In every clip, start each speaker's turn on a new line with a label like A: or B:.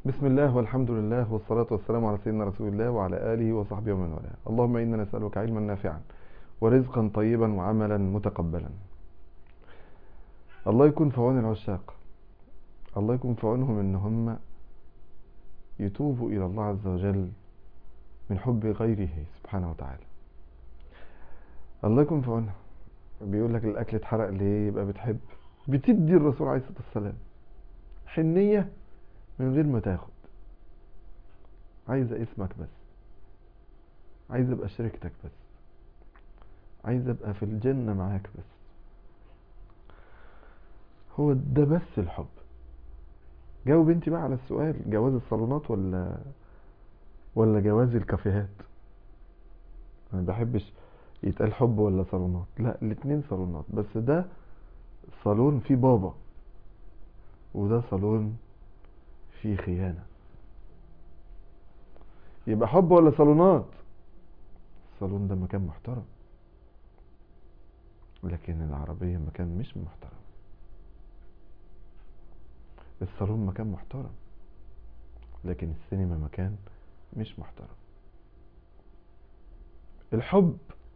A: بسم الله والحمد لله والصلاة والسلام على سيدنا رسول الله وعلى آله وصحبه ومن والاه اللهم إنا نسألك علما نافعا ورزقا طيبا وعملا متقبلا الله يكون في عون العشاق الله يكون في عونهم ان هم يتوبوا الى الله عز وجل من حب غيره سبحانه وتعالى الله يكون في عونهم بيقول لك الاكل اتحرق ليه يبقى بتحب بتدي الرسول عليه الصلاه والسلام حنيه من غير ما تاخد عايزه اسمك بس عايز ابقى شريكتك بس عايز ابقى في الجنه معاك بس هو ده بس الحب جاوب انت بقى على السؤال جواز الصالونات ولا ولا جواز الكافيهات انا ما بحبش يتقال حب ولا صالونات لا الاتنين صالونات بس ده صالون فيه بابا وده صالون فيه خيانة يبقى حب ولا صالونات الصالون ده مكان محترم لكن العربية مكان مش محترم الصالون مكان محترم لكن السينما مكان مش محترم الحب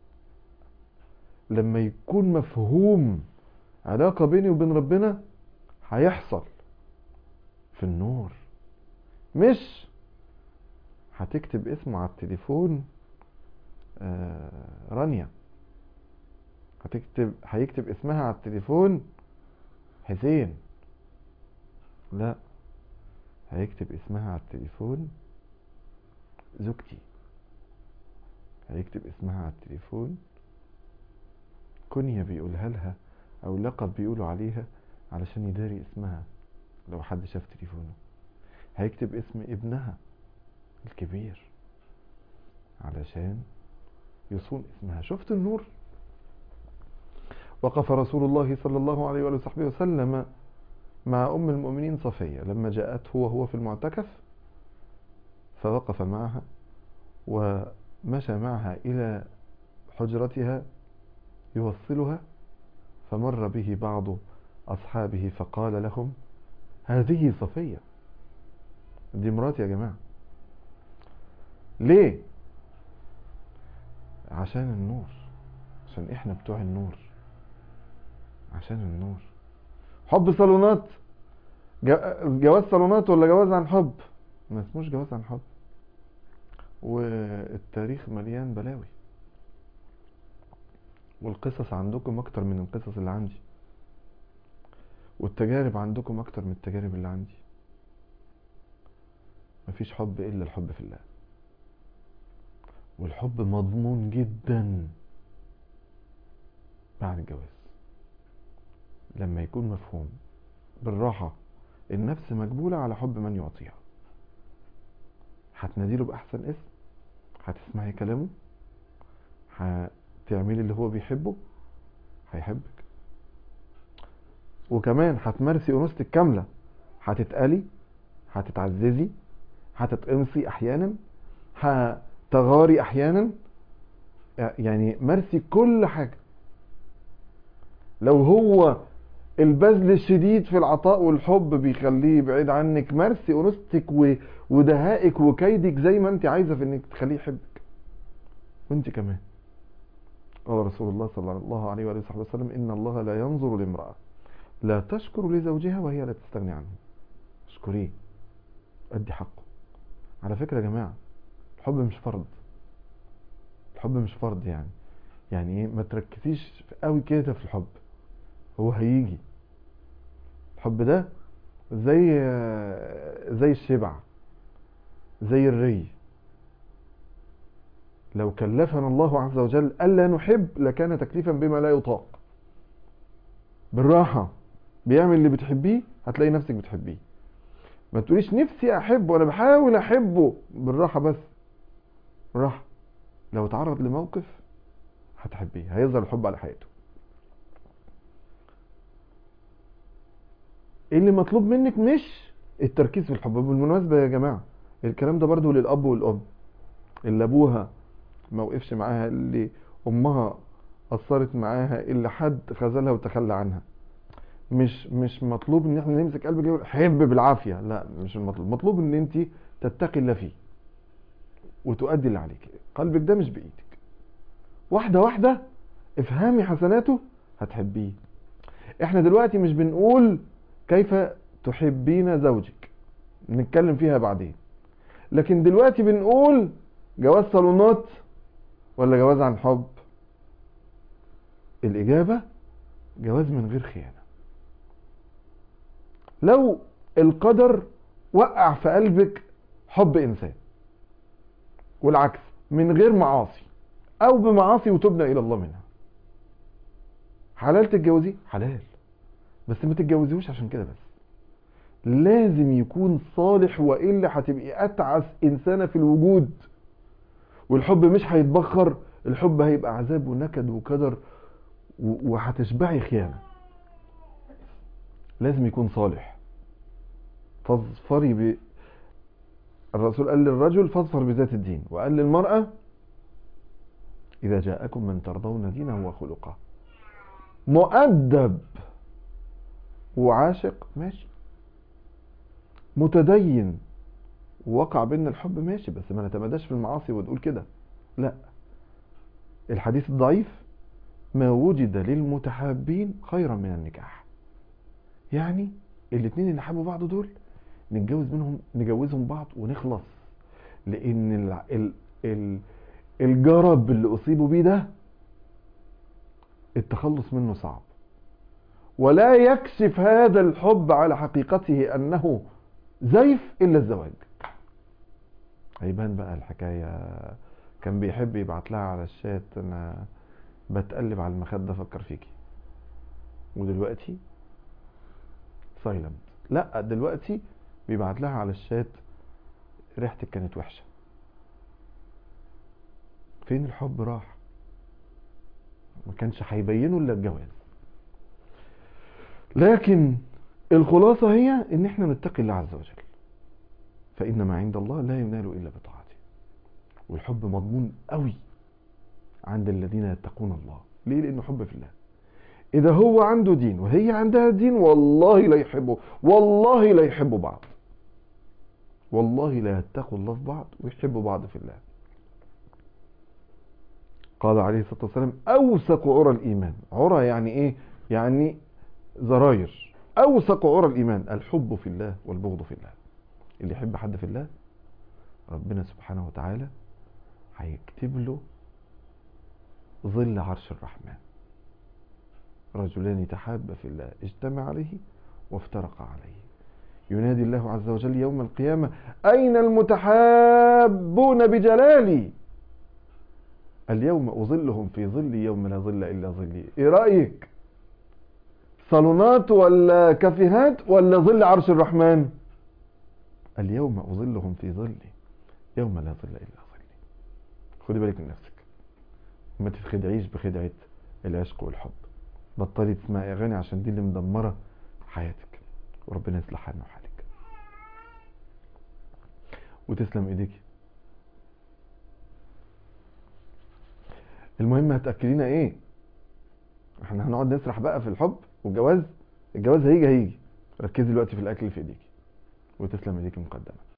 A: لما يكون مفهوم علاقة بيني وبين ربنا هيحصل في النور مش هتكتب اسمه على التليفون آه رانيا هتكتب هيكتب اسمها على التليفون حسين لا هيكتب اسمها على التليفون زوجتي هيكتب اسمها على التليفون كنية بيقولها لها او لقب بيقولوا عليها علشان يداري اسمها لو حد شاف تليفونه هيكتب اسم ابنها الكبير علشان يصون اسمها شفت النور وقف رسول الله صلى الله عليه وآله وصحبه وسلم مع أم المؤمنين صفية لما جاءته وهو في المعتكف فوقف معها ومشى معها إلى حجرتها يوصلها فمر به بعض أصحابه فقال لهم هذه صفية دي مراتي يا جماعة ليه عشان النور عشان احنا بتوع النور عشان النور حب صالونات جواز صالونات ولا جواز عن حب ما اسموش جواز عن حب والتاريخ مليان بلاوي والقصص عندكم اكتر من القصص اللي عندي والتجارب عندكم اكتر من التجارب اللي عندي مفيش حب الا الحب في الله والحب مضمون جدا بعد الجواز لما يكون مفهوم بالراحة النفس مجبولة على حب من يعطيها هتناديله بأحسن اسم هتسمعي كلامه هتعملي اللي هو بيحبه هيحبك وكمان هتمارسي أنوثتك كاملة هتتقلي هتتعززي هتتقمصي أحيانا هتغاري أحيانا يعني مارسي كل حاجة لو هو البذل الشديد في العطاء والحب بيخليه بعيد عنك مارسي انوثتك ودهائك وكيدك زي ما انت عايزه في انك تخليه يحبك وانت كمان قال رسول الله صلى الله عليه وآله وصحبه وسلم إن الله لا ينظر لامرأة لا تشكر لزوجها وهي لا تستغني عنه اشكريه ادي حقه على فكرة يا جماعة الحب مش فرض الحب مش فرض يعني يعني ايه ما تركزيش قوي كده في الحب هو هيجي الحب ده زي زي الشبع زي الري لو كلفنا الله عز وجل ألا نحب لكان تكليفا بما لا يطاق بالراحة بيعمل اللي بتحبيه هتلاقي نفسك بتحبيه ما تقوليش نفسي احبه وانا بحاول احبه بالراحة بس بالراحة لو اتعرض لموقف هتحبيه هيظهر الحب على حياته اللي مطلوب منك مش التركيز في الحب بالمناسبة يا جماعة الكلام ده برضو للأب والأم اللي أبوها ما وقفش معاها اللي أمها قصرت معاها اللي حد خذلها وتخلى عنها مش مش مطلوب ان احنا نمسك قلبك يقول حب بالعافيه لا مش المطلوب مطلوب ان انت تتقي الله فيه وتؤدي اللي عليك قلبك ده مش بايدك واحده واحده افهمي حسناته هتحبيه احنا دلوقتي مش بنقول كيف تحبين زوجك نتكلم فيها بعدين لكن دلوقتي بنقول جواز صالونات ولا جواز عن حب الإجابة جواز من غير خيانة لو القدر وقع في قلبك حب إنسان والعكس من غير معاصي أو بمعاصي وتبنى إلى الله منها حلال تتجوزيه حلال بس ما تتجوزيهوش عشان كده بس لازم يكون صالح والا هتبقي اتعس انسانه في الوجود والحب مش هيتبخر الحب هيبقى عذاب ونكد وكدر و- وهتشبعي خيانه لازم يكون صالح فاظفري ب الرسول قال للرجل فاظفر بذات الدين وقال للمرأة إذا جاءكم من ترضون دينه وخلقه مؤدب وعاشق ماشي متدين وقع بيننا الحب ماشي بس ما نتمداش في المعاصي وتقول كده لا الحديث الضعيف ما وجد للمتحابين خيرا من النكاح يعني الاتنين اللي حبوا بعض دول نتجوز منهم نجوزهم بعض ونخلص لان ال ال ال الجرب اللي اصيبوا بيه ده التخلص منه صعب ولا يكشف هذا الحب على حقيقته انه زيف الا الزواج هيبان بقى الحكايه كان بيحب يبعت لها على الشات انا بتقلب على المخده افكر فيكي ودلوقتي سايلنت لا دلوقتي بيبعت لها على الشات ريحتك كانت وحشه فين الحب راح ما كانش هيبينه الا الجواز لكن الخلاصة هي ان احنا نتقي الله عز وجل فإن ما عند الله لا ينال إلا بطاعته والحب مضمون قوي عند الذين يتقون الله ليه لأنه حب في الله إذا هو عنده دين وهي عندها دين والله لا يحبوا والله لا يحبوا بعض والله لا يتقوا الله في بعض ويحبوا بعض في الله قال عليه الصلاة والسلام أوثق عرى الإيمان عرى يعني إيه يعني زراير أوثق عرى الإيمان الحب في الله والبغض في الله اللي يحب حد في الله ربنا سبحانه وتعالى هيكتب له ظل عرش الرحمن رجلان تحابا في الله اجتمع عليه وافترقا عليه ينادي الله عز وجل يوم القيامة أين المتحابون بجلالي اليوم أظلهم في ظلي يوم لا ظل إلا ظلي إيه رأيك صالونات ولا كافيهات ولا ظل عرش الرحمن اليوم أظلهم في ظلي يوم لا ظل إلا ظلي خدي بالك من نفسك ما تتخدعيش بخدعة العشق والحب بطلي تسمعي أغاني عشان دي اللي مدمرة حياتك وربنا يصلح حالنا وحالك وتسلم ايديكي المهم هتاكلينا ايه احنا هنقعد نسرح بقى في الحب والجواز الجواز هيجي هيجي ركزي دلوقتي في الاكل اللي في ايديكي وتسلم ايديكي مقدما